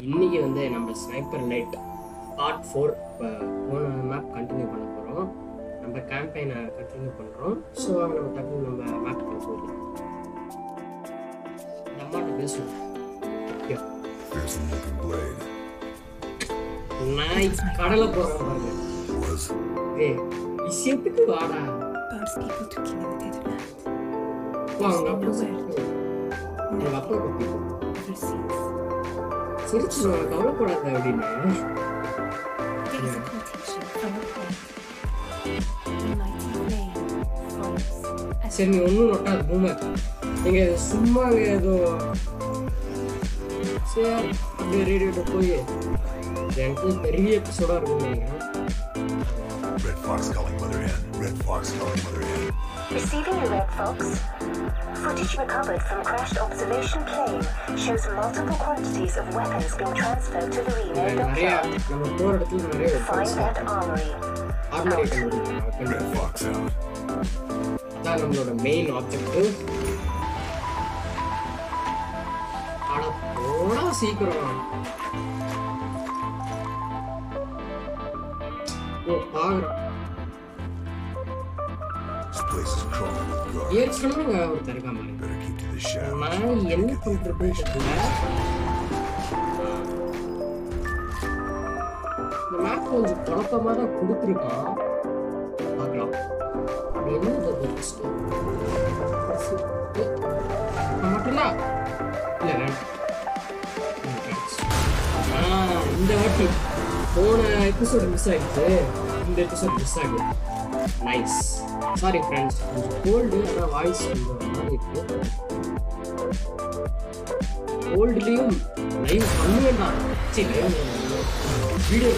இன்னைக்கு வந்து நம்ம ஸ்னைப்பர் நைட் பார்ட் ஃபோர் போன மேப் கண்டினியூ பண்ண போகிறோம் நம்ம கேம்பெயினை கண்டினியூ பண்ணுறோம் ஸோ நம்ம டக்கு நம்ம மேப் போயிடலாம் இந்த அம்மாட்ட பேசுவோம் ஐயோ, Fearsome looking blade. நாய் கடலை போடுற பாருங்க Was ஏய் விஷயத்துக்கு வாடா Parce qu'il faut tout qui de l'art. வா, அவங்க அப்பா சொல்லிட்டு எங்க அப்பா பத்தி Overseas. சிரிச்சு கவலைப்படாத அப்படின்னு There is a quotation from a poet. The mighty flame follows as சரி நீ ஒன்றும் நொட்டாது பூமர் நீங்க சும்மா அங்க ஏதோ சரி அப்படியே ரேடியோட்ட போய் எனக்கு பெரிய எபிசோடா இருக்கும் நினைக்கிறேன் Red Fox calling Mother Hen. Red Fox calling Mother Hen. Receiving the Red Fox. Footage recovered from crashed observation plane shows multiple quantities of weapons being transferred to the இங்க Reno நிறைய dockyard. நம்ம போற இடத்துல நிறைய Find that armory. ஆர்மரி Red கண்டுபிடிக்கணும் Fox out. அதான் நம்மளோட main objective அட போடா சீக்கிரம் ஓ பாக்குறேன் This place is crawling with guards. ஏற்கனவே ஒருத்தர் இருக்கா மாதிரி Better keep to the shadows. நான் என்ன பண்றதுன்னு தெரியல இந்த மேப் கொஞ்சம் குழப்பமா தான் கொடுத்துருக்கான் பார்க்கலாம் அது என்ன இது first? நான் மட்டும்தான் இல்ல வேண்டாம் ம், thanks. ஆ, இந்த வாட்டி போன எபிசோடு மிஸ் ஆயிடுச்சு இந்த எபிசோட் மிஸ் ஆகுது நைஸ் சாரி ஃப்ரெண்ட்ஸ் கொஞ்சம் கோல்டு ஆனால் வாய்ஸ் கொஞ்சம் ஒரு மாதிரி இருக்கு கோல்டுலேயும் லைவ் பண்ணுவேன் தான் சரி வீடியோ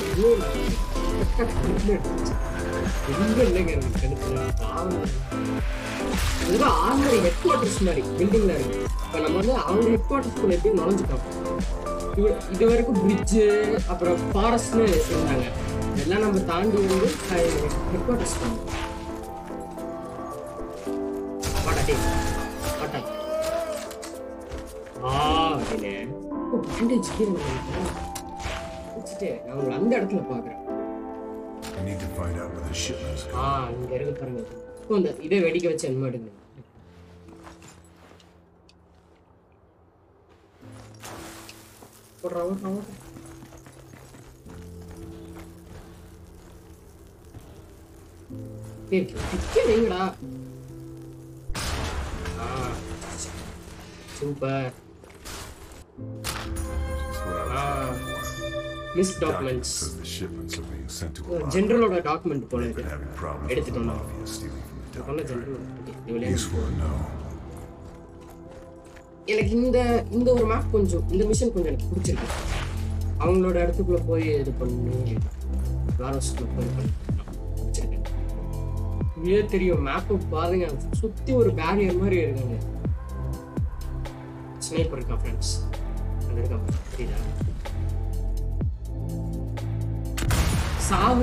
ரொம்ப இல்லைங்க எனக்கு கழுத்துல பாவம் இதுதான் ஆர்மரி ஹெட் குவார்டர்ஸ் மாதிரி பில்டிங்ல இருக்கு இப்போ நம்ம வந்து அவங்க ஹெட் குவார்டர்ஸ்குள்ள எப்படி நுழைஞ்சிட்டோம் இது இது வரைக்கும் பிரிட்ஜு அப்புறம் ஃபாரஸ்ட்னு இருந்தாங்க இதெல்லாம் நம்ம தாண்டி வந்து ஹெட் குவார்டர்ஸ் பண்ணோம் வாடா டேய் வாடா ஆ அப்படின்னு ஓ பேண்டேஜ் கீழே வந்துருக்கா? வச்சுட்டு நான் உங்களை அந்த இடத்துல பார்க்குறேன் We need to find out where the shipment's ah going. இங்க இருக்கு பாருங்க இப்போ இந்த இதை வெடிக்க வச்சு என்ன எடுங்க போடுறா ஓடுறா ஓடுறா ஏய் பிக்க வைங்கடா ஆ super That's what I ah was looking for. Miss Document documents says the shipments are being sent to a lot. ஜென்ரலோட டாக்குமெண்ட் போல They've இது been having problems with the எடுத்துட்டோம் நான் mafia stealing from the சொன்ன dockyard. General Useful to know. எனக்கு இந்த இந்த ஒரு மேப் கொஞ்சம் இந்த மிஷன் கொஞ்சம் எனக்கு பிடிச்சிருக்கு அவங்களோட இடத்துக்குள்ள போய் இது பண்ணி வேரோஸ்க்குள்ள போய் பண்ணி பிடிச்சிருக்கு இதே தெரியும் மேப்பு பாருங்க சுத்தி ஒரு பேரியர் மாதிரி இருக்காங்க ஸ்னைப்பர் இருக்கா ஃப்ரெண்ட்ஸ் அங்க இருக்கா தெரியுதா சாவு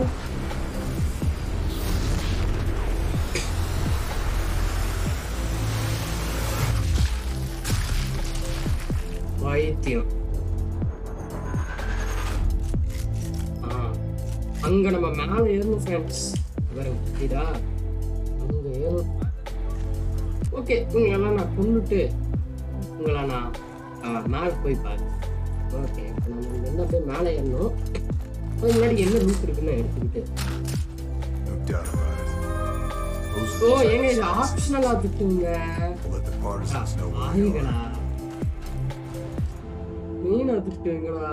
வைத்தியம் ஆ, அங்க நம்ம மேல ஏறணும் ஃப்ரெண்ட்ஸ் பாருங்க இதா அங்க ஏறணும் ஓகே உங்களெல்லாம் நான் கொண்டுட்டு உங்களை நான் ஆ, மேல போய் பாரு ஓகே இப்போ நம்ம இங்க இருந்து அப்படியே மேலே ஏறணும் அதுக்கு முன்னாடி என்ன ரூட் இருக்குன்னு எடுத்துக்கிட்டு No doubt about it. Those O are the ஏங்க இது types of ஆப்ஷனலா திட்டுங்க We'll let the partisans know where we ஆயிங்களா are. மீன் திட்டுங்களா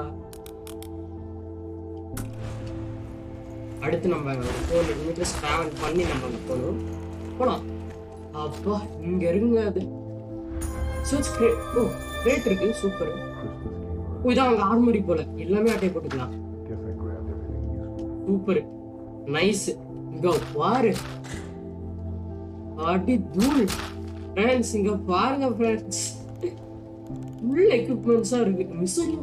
அடுத்து நம்ம ஃபோர் கிலோமீட்டர்ஸ் ட்ராவல் பண்ணி நம்ம அங்க போகணும் போலாம் அப்பா இங்க இருங்க அது சர்ச் கிரேட் ஓ கிரேட் இருக்கு சூப்பர் ஓ இதான் அங்க ஆர்மரி போல எல்லாமே அட்டை போட்டுக்கலாம் Guess I grabbed everything useful. Super nice இங்க பாரு அடி தூள் ஃப்ரெண்ட்ஸ் இங்க பாருங்க ஃப்ரெண்ட்ஸ் உள்ள எக்யூப்மெண்ட்ஸா இருக்கு மிஸ்ஸடி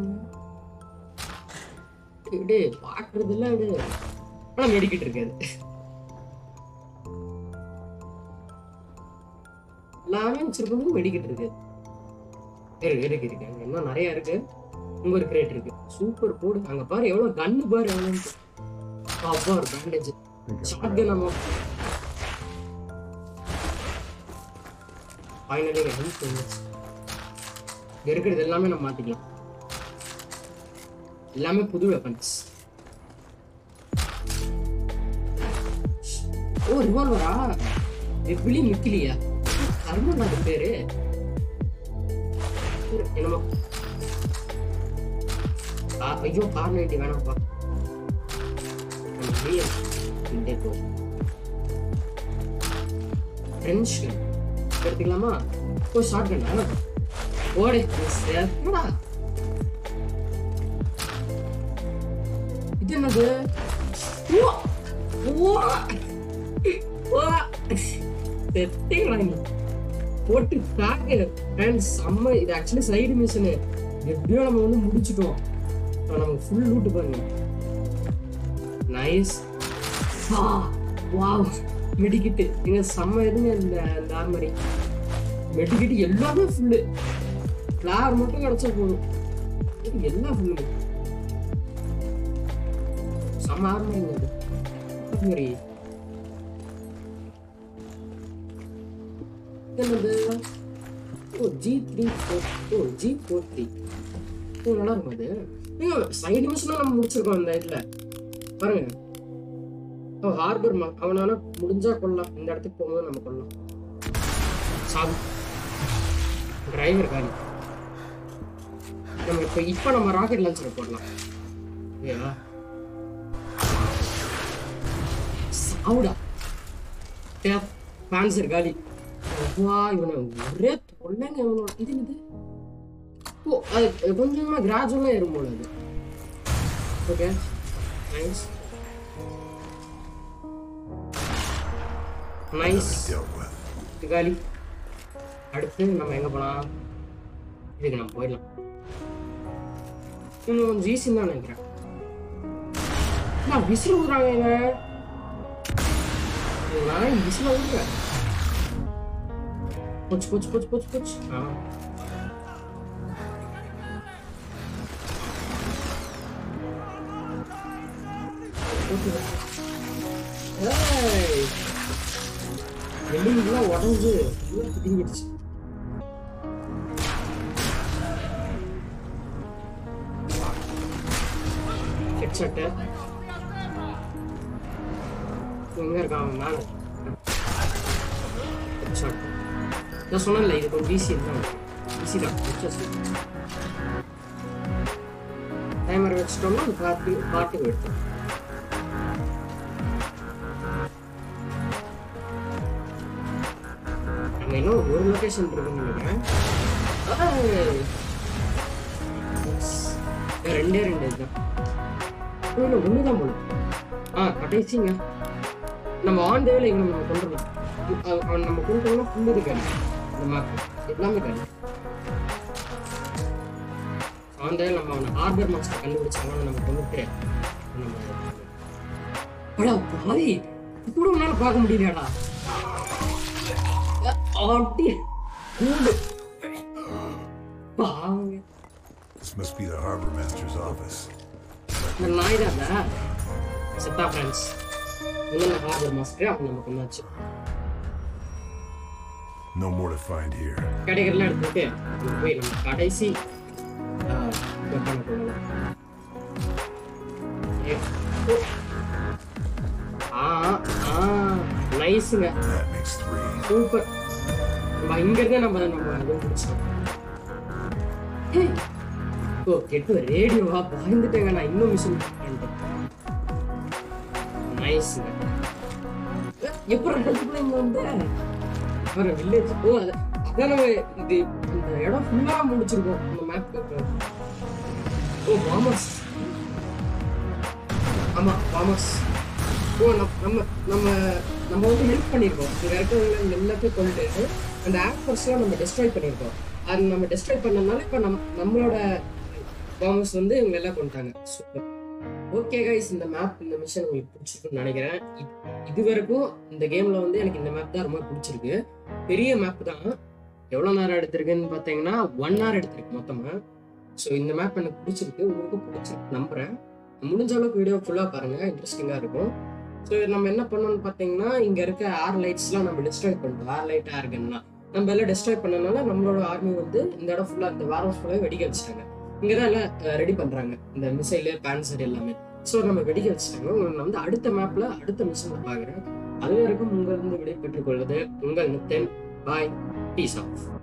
டேய் பாக்குறதுல இது ஆனா மெடிக்கிட்டு இருக்காது எல்லாமே வச்சிருக்கணும் வெடிக்கிட்டு இருக்கு இருக்கு இருக்கு இருக்கு இன்னும் நிறைய இருக்கு இங்க ஒரு கிரேட் இருக்கு சூப்பர் போடு அங்க பாரு எவ்வளவு கன்னு பாரு எவ்வளவு அப்பா ஒரு பேண்டேஜ் ஷார்ட் கன் நம்ம ஃபைனலி ஹெல்ப் இங்க இருக்கிறது எல்லாமே நம்ம மாத்திக்கலாம் எல்லாமே புது வெப்பன்ஸ் ஓ ரிவால்வரா எப்படி நிக்கலையா கர்மன் அது பேரு இரு, என்னமோ ஆ, ஐயோ கார் நைட்டி வேணாம்ப்பா நம்ம வெளியே இங்கே போ ஃப்ரெஞ்ச் கன் எடுத்துக்கலாமா ஓ ஷார்ட் கன் ஓடே என்னடா இது என்னது ஓ ஓ ஓ செத்தீங்களா நீ போட்டு பேக்கு அண்ட் செம்ம இது ஆக்சுவலி சைடு மிஷனு எப்படியோ நம்ம வந்து முடிச்சிட்டோம் இப்போ நமக்கு ஃபுல் லூட்டு பாருங்க நைஸ் வாவ் மெடிக்கிட்டு எங்க செம்ம இதுங்க இந்த இந்த ஆர்மரி மெடிக்கிட்டு எல்லாமே ஃபுல்லு ஃப்ளார் மட்டும் கிடைச்சா போதும் இது எல்லாம் ஃபுல்லு செம்ம ஆர்மரிங்க இது ஆர்மரி என்னது O G three four O G four three oh நல்லா இருக்கும் அது ஏங்க சைடு மிஷனும் நம்ம முடிச்சிருக்கோம் இந்த இதில் பாருங்க ஓ ஹார்பர் மா அவனால முடிஞ்சா கொள்ளலாம் இந்த இடத்துக்கு போகும்போது நம்ம கொள்ளலாம் சாவு டிரைவர் காலி நம்ம இப்போ இப்போ நம்ம ராக்கெட் லான்ச்சரை போடலாம் இல்லையா சாவுடா பேன்சர் காலி வா இவனை ஒரே தொல்லைங்க இவனோட இது இது ஓ அது கொஞ்சமா கிராஜுவலாக ஏறும் போல அது okay nice nice Dealt with. காலி அடுத்து நம்ம எங்க போலாம் இதுக்கு நம்ம போயிடலாம் இன்னும் கொஞ்சம் ஈஸி தான் நினைக்கிறேன் நான் விசில் ஊதுறாங்க இவன். நான் விசில் ஊதுறேன் போச்சு போச்சு போச்சு போச்சு போச்சு ஆ ஓகே ஏய் எலும்புலாம் உடஞ்சு எல்லாம் பிடிங்கிடுச்சு ஹெட்செட்டு எங்க இருக்கான் அவன் மேல ஹெட்ஷாட் நான் சொன்னேன்ல இது கொஞ்சம் ஈஸி தான் ஈஸி தான் டைமர் வச்சிட்டோம்னா அந்த பாட்டு பாட்டுக்கு எடுத்தோம் அங்க இன்னும் ஒரு லொகேஷன் இருக்குன்னு நினைக்கிறேன் ஏய். இது ரெண்டே ரெண்டு இதுதான் ஓ, இல்ல ஒண்ணுதான் போல ஆ கடைசிங்க நம்ம ஆன் தேவையில இவனை நம்ம கொண்டுடலாம் அவ- அவன் நம்ம கொண்டுட்டோம்னா ஃபுல் இது கடி இந்த மேப் எல்லாமே கடி ஆன் தேவையில நம்ம அவனை ஹார்பர் மாஸ்டர் கண்டுபிடிச்சு அவனை நம்ம கொண்டுட்டு நம்ம அடா பாவி இது கூட உன்னால பார்க்க முடியலையாடா ஆட்டி கூடு பாவங்க This must be the harbor master's office. இந்த நாய் தான் செத்தா ஃப்ரெண்ட்ஸ் இன்னும் ஹார்பர் மாஸ்டர் அவங்க நம்ம கொண்டாச்சு No more to find here. கிடைக்கிறலாம் எடுத்துட்டு அங்க போய் நம்ம கடைசி வெப்பனை கொள்ளலாம் ஏ, ஓ. ஆ ஆ நைஸுங்க That makes three. சூப்பர் நம்ம இங்க இருந்தே நம்ம நம்ம இது முடிச்சிட்டோம் ஏய். ஓ கெட்டு ரேடியோவா பயந்துட்டேங்க நான் இன்னும் மிஷின் பண்ணிட்டேன் நைஸ்ங்க எப்படி ரெண்டுக்குள்ள இங்க வந்து ஒரு வில்லேஜ் ஓ அது அதான் நம்ம இது இந்த இடம் ஃபுல்லா முடிச்சிருக்கோம் இந்த மேப் ஓ வாமஸ் ஆமா வாமஸ் ஓ நம்ம நம்ம நம்ம நம்ம வந்து ஹெல்ப் பண்ணியிருக்கோம் இங்க இருக்கிறவங்க எல்லாத்தையும் கொண்டுட்டு அந்த ஆக்டர்ஸ்லாம் நம்ம டெஸ்ட்ராய் பண்ணியிருக்கோம் அது நம்ம டெஸ்ட்ராய் பண்ணனால இப்போ நம் நம்மளோட பாம்பஸ் வந்து இவங்க எல்லாம் கொண்டுட்டாங்க சூப்பர் ஓகே கைஸ் இந்த மேப் இந்த மிஷன் உங்களுக்கு பிடிச்சிருக்குன்னு நினைக்கிறேன் இ- இது வரைக்கும் இந்த கேம்ல வந்து எனக்கு இந்த மேப் தான் ரொம்ப பிடிச்சிருக்கு பெரிய மேப் தான் எவ்வளோ நேரம் எடுத்திருக்குன்னு பார்த்தீங்கன்னா ஒன் ஹவர் எடுத்திருக்கு மொத்தமாக ஸோ இந்த மேப் எனக்கு பிடிச்சிருக்கு உங்களுக்கும் பிடிச்சிருக்கு நம்புறேன் முடிஞ்ச அளவுக்கு வீடியோ ஃபுல்லாக பாருங்க இன்ட்ரெஸ்டிங்காக இருக்கும் ஸோ நம்ம என்ன பண்ணோம்னு பார்த்தீங்கன்னா இங்கே இருக்க ஏர் லைட்ஸ்லாம் நம்ம டிஸ்ட்ராய் பண்ணிட்டோம் ஏர் லைட் ஏர் கன்லாம் நம்ம எல்லாம் டிஸ்ட்ராய் பண்ணனால நம்மளோட ஆர்மி வந்து இந்த இடம் ஃபுல்லாக இந்த வேர் ஹவுஸ் ஃபுல்லாக வெடிக்க வச்சிட்டாங்க இங்கே தான் எல்லாம் ரெடி பண்ணுறாங்க இந்த மிசைலு பேன்சர் எல்லாமே ஸோ நம்ம வெடிக்க வச்சிட்டாங்க உங்களை நான் வந்து அடுத்த மேப்பில் அடுத்த மிஷனில் பார்க்குறேன் அது வரைக்கும் உங்களிருந்து விடை பெற்றுக் கொள்வது உங்கள் நித்தன் பாய் பீஸ் ஆஃப்